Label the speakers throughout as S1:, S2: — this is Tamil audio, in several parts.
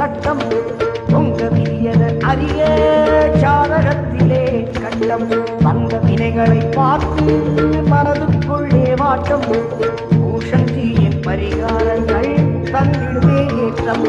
S1: சட்டம் பொங்க விரியத அரிய சாதகத்திலே கட்டம் வந்த வினைகளை பார்த்து மனதுக்குள்ளே மாற்றம் பூஷங்கியின் பரிகாரங்கள் தந்திடுவே ஏற்றம்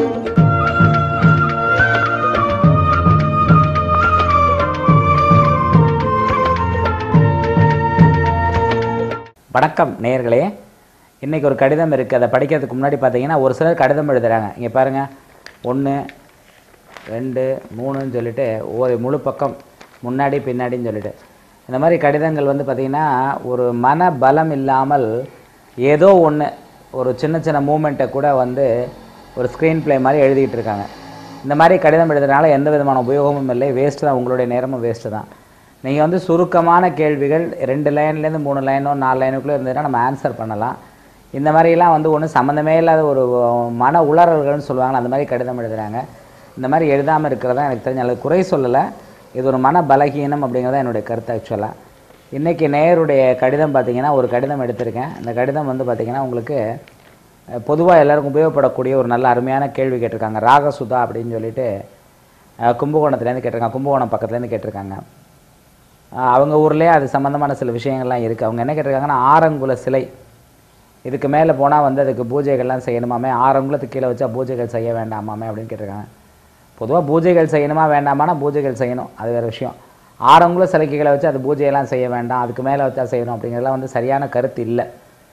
S2: வணக்கம் நேயர்களே இன்றைக்கி ஒரு கடிதம் இருக்குது அதை படிக்கிறதுக்கு முன்னாடி பார்த்தீங்கன்னா ஒரு சிலர் கடிதம் எழுதுகிறாங்க இங்கே பாருங்கள் ஒன்று ரெண்டு மூணுன்னு சொல்லிட்டு ஒரு முழு பக்கம் முன்னாடி பின்னாடின்னு சொல்லிட்டு இந்த மாதிரி கடிதங்கள் வந்து பார்த்திங்கன்னா ஒரு மன பலம் இல்லாமல் ஏதோ ஒன்று ஒரு சின்ன சின்ன மூமெண்ட்டை கூட வந்து ஒரு ஸ்க்ரீன் ப்ளே மாதிரி எழுதிக்கிட்டு இருக்காங்க இந்த மாதிரி கடிதம் எழுதுறதுனால எந்த விதமான உபயோகமும் இல்லை வேஸ்ட்டு தான் உங்களுடைய நேரமும் வேஸ்ட்டு தான் நீங்கள் வந்து சுருக்கமான கேள்விகள் ரெண்டு லைன்லேருந்து மூணு லைனோ நாலு லைனுக்குள்ளே இருந்ததுன்னா நம்ம ஆன்சர் பண்ணலாம் இந்த மாதிரிலாம் வந்து ஒன்றும் சம்மந்தமே இல்லாத ஒரு மன உளறல்கள்னு சொல்லுவாங்க அந்த மாதிரி கடிதம் எழுதுகிறாங்க இந்த மாதிரி எழுதாமல் இருக்கிறதா எனக்கு தெரிஞ்ச அளவு குறை சொல்லலை இது ஒரு மன பலகீனம் அப்படிங்கிறத என்னுடைய கருத்து ஆக்சுவலாக இன்றைக்கி நேயருடைய கடிதம் பார்த்தீங்கன்னா ஒரு கடிதம் எடுத்திருக்கேன் இந்த கடிதம் வந்து பார்த்திங்கன்னா உங்களுக்கு பொதுவாக எல்லாருக்கும் உபயோகப்படக்கூடிய ஒரு நல்ல அருமையான கேள்வி கேட்டிருக்காங்க ராகசுதா அப்படின்னு சொல்லிட்டு அஹ், கும்பகோணத்துலேருந்து கேட்டிருக்காங்க கும்பகோணம் பக்கத்துலேருந்து கேட்டிருக்காங்க அஹ், அவங்க ஊர்லேயே அது சம்மந்தமான சில விஷயங்கள்லாம் இருக்குது அவங்க என்ன கேட்டிருக்காங்கன்னா ஆரங்குல சிலை இதுக்கு மேலே போனால் வந்து அதுக்கு பூஜைகள்லாம் செய்யணுமாமே ஆரங்குலத்துக்கு கீழே வச்சா பூஜைகள் செய்ய வேண்டாமாமே அப்படின்னு கேட்டிருக்காங்க பொதுவாக பூஜைகள் செய்யணுமா வேண்டாமானா பூஜைகள் செய்யணும் அது வேறு விஷயம் ஆரங்குல சிலைக்கு கீழே வச்சு அது பூஜையெல்லாம் செய்ய வேண்டாம் அதுக்கு மேலே வச்சா செய்யணும் அப்படிங்கிறதுலாம் வந்து சரியான கருத்து இல்லை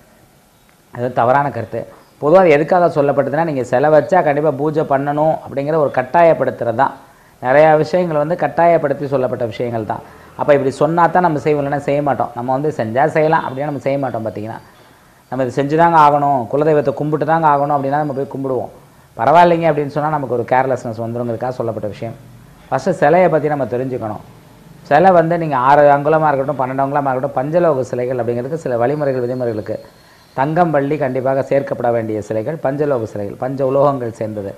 S2: அது தவறான கருத்து பொதுவாக அது எதுக்காக சொல்லப்பட்டதுன்னா நீங்கள் சிலை வச்சா கண்டிப்பாக பூஜை பண்ணணும் அப்படிங்கிற ஒரு கட்டாயப்படுத்துறது தான் நிறையா விஷயங்கள் வந்து கட்டாயப்படுத்தி சொல்லப்பட்ட விஷயங்கள் தான் அப்போ இப்படி சொன்னா தான் நம்ம செய்வோம் இல்லைன்னா செய்ய மாட்டோம் நம்ம வந்து செஞ்சால் செய்யலாம் அப்படின்னா நம்ம செய்ய மாட்டோம் பார்த்தீங்கன்னா நம்ம இது செஞ்சு தாங்க ஆகணும் குலதெய்வத்தை கும்பிட்டு தாங்க ஆகணும் அப்படின்னா நம்ம போய் கும்பிடுவோம் பரவாயில்லைங்க அப்படின்னு சொன்னால் நமக்கு ஒரு கேர்லெஸ்னஸ் வந்துருங்கிறதுக்காக சொல்லப்பட்ட விஷயம் ஃபஸ்ட்டு சிலையை பற்றி நம்ம தெரிஞ்சுக்கணும் சிலை வந்து நீங்கள் ஆறு அங்குலமாக இருக்கட்டும் பன்னெண்டு அங்குலமாக இருக்கட்டும் பஞ்சலோக சிலைகள் அப்படிங்கிறதுக்கு சில வழிமுறைகள் விதிமுறைகளுக்கு தங்கம் வள்ளி கண்டிப்பாக சேர்க்கப்பட வேண்டிய சிலைகள் பஞ்சலோக சிலைகள் பஞ்ச உலோகங்கள் சேர்ந்தது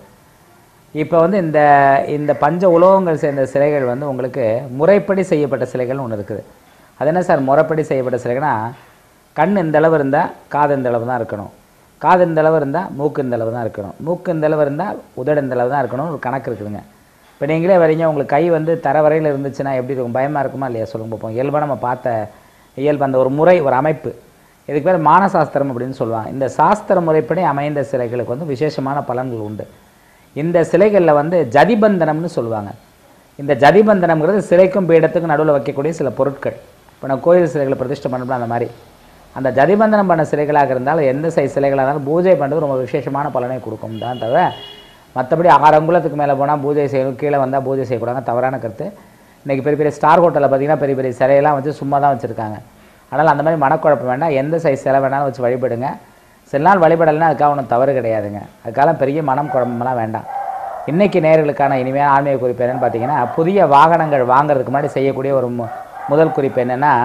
S2: இப்போ வந்து இந்த இந்த பஞ்ச உலோகங்கள் சேர்ந்த சிலைகள் வந்து உங்களுக்கு முறைப்படி செய்யப்பட்ட சிலைகள்னு ஒன்று இருக்குது அது என்ன சார் முறைப்படி செய்யப்பட்ட சிலைகள்னா கண் இந்த அளவு இருந்தால் காது இந்த அளவு தான் இருக்கணும் காது இந்த அளவு இருந்தால் மூக்கு இந்த அளவு தான் இருக்கணும் மூக்கு இந்த அளவு இருந்தால் உதடு இந்த அளவு தான் இருக்கணும் ஒரு கணக்கு இருக்குதுங்க இப்போ நீங்களே வரீங்க உங்களுக்கு கை வந்து தர வரையில் இருந்துச்சுன்னா எப்படி இருக்கும் பயமாக இருக்குமா இல்லையா சொல்லுங்க பார்ப்போம் இயல்பாக நம்ம பார்த்த இயல்பு அந்த ஒரு முறை ஒரு அமைப்பு இதுக்கு பேர் மானசாஸ்திரம் அப்படின்னு சொல்லுவாங்க இந்த சாஸ்திர முறைப்படி அமைந்த சிலைகளுக்கு வந்து விசேஷமான பலன்கள் உண்டு இந்த சிலைகளில் வந்து ஜதிபந்தனம்னு சொல்லுவாங்க இந்த ஜதிபந்தனம்ங்கிறது சிலைக்கும் பீடத்துக்கும் நடுவில் வைக்கக்கூடிய சில பொருட்கள் இப்போ நம்ம கோயில் சிலைகளை பிரதிஷ்டை பண்ணோம்னா அந்த மாதிரி அந்த ஜதிபந்தனம் பண்ண சிலைகளாக இருந்தாலும் எந்த சைஸ் சிலைகளாக இருந்தாலும் பூஜை பண்ணுறது ரொம்ப விசேஷமான பலனை கொடுக்கும் தான் தவிர மற்றபடி ஆறு அங்குலத்துக்கு மேலே போனால் பூஜை செய்யணும் கீழே வந்தால் பூஜை செய்யக்கூடாது தவறான கருத்து இன்றைக்கி பெரிய பெரிய ஸ்டார் ஹோட்டலில் பார்த்தீங்கன்னா பெரிய பெரிய சிலையெல்லாம் வச்சு சும்மா தான் வச்சுருக்காங்க அதனால் அந்த மாதிரி மனக்குழப்பம் வேண்டாம் எந்த சைஸ் சிலை வேணாலும் வச்சு வழிபடுங்க சில நாள் வழிபடலைன்னா அதுக்காக ஒன்றும் தவறு கிடையாதுங்க அதுக்காக பெரிய மனம் குழம்பமெல்லாம் வேண்டாம் இன்றைக்கி நேர்களுக்கான இனிமையான ஆன்மீக குறிப்பு என்னன்னு பார்த்தீங்கன்னா புதிய வாகனங்கள் வாங்குறதுக்கு முன்னாடி செய்யக்கூடிய ஒரு மு- முதல் குறிப்பு என்னென்னா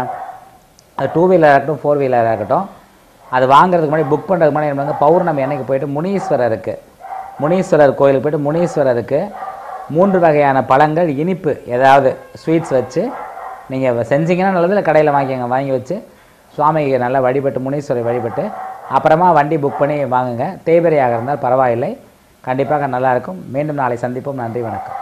S2: அது டூ வீலராக இருக்கட்டும் ஃபோர் வீலராக இருக்கட்டும் அது வாங்குறதுக்கு முன்னாடி புக் பண்ணுறதுக்கு முன்னாடி என்ன பண்ணுங்க பௌர்ணமி அன்னைக்கு போயிட்டு முனீஸ்வரருக்கு முனீஸ்வரர் கோயிலுக்கு போயிட்டு முனீஸ்வரருக்கு மூன்று வகையான பழங்கள் இனிப்பு ஏதாவது ஸ்வீட்ஸ் வச்சு நீங்கள் செஞ்சீங்கன்னா நல்லது இல்லை கடையில் வாங்கிக்கோங்க வாங்கி வச்சு சுவாமிக்கு நல்லா வழிபட்டு முனீஸ்வரை வழிபட்டு அப்புறமா வண்டி புக் பண்ணி வாங்குங்க தேய்பிரையாக இருந்தால் பரவாயில்லை கண்டிப்பாக நல்லாயிருக்கும் மீண்டும் நாளை சந்திப்போம் நன்றி வணக்கம்